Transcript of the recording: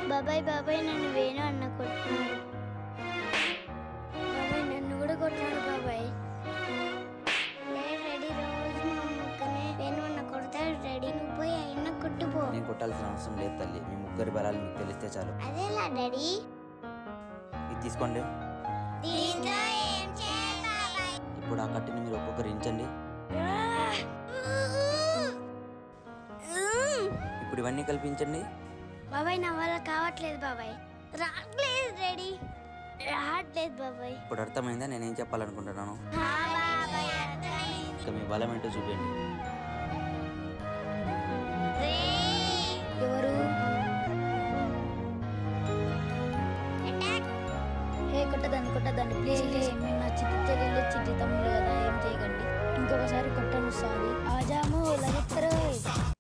బాబాయ్ బాబాయ్ నన్ను వేణు అన్న కొట్టినాడు బాబాయ్ నన్ను కూడా కొట్టాడు బాబాయ్ రెడీ రోజు మా అమ్మకనే వేణు అన్న కొడతాడు రెడీ నువ్వు పోయి అయినా కొట్టుపో నేను కొట్టాల్సిన అవసరం లేదు తల్లి మీ ముగ్గురి బలాలు మీకు తెలిస్తే చాలు అదేలా డాడీ ఇది తీసుకోండి దీంట్లో ఏం చేయాలి బాబాయ్ ఇప్పుడు ఆ కట్టిని మీరు ఒక్కొక్కరు ఇంచండి ఇప్పుడు ఇవన్నీ కల్పించండి బాబాయ్ నా వల్ల కావట్లేదు బాబాయ్ రావట్లేదు రెడీ రావట్లేదు బాబాయ్ ఇప్పుడు అర్థమైందా నేనేం చెప్పాలనుకుంటున్నాను బాబాయ్ అర్థమైంది ఇక మీ బలం ఏంటో చూపించండి ఎవరు ఏ కొట్టదండి కొట్టదండి ప్లీజ్ ప్లీజ్ మేము నా చిట్టి చెల్లెలు చిట్టి తమ్ముడు కదా ఏం చేయకండి ఇంకొకసారి కొట్టను సారీ ఆజాము లగత్తరు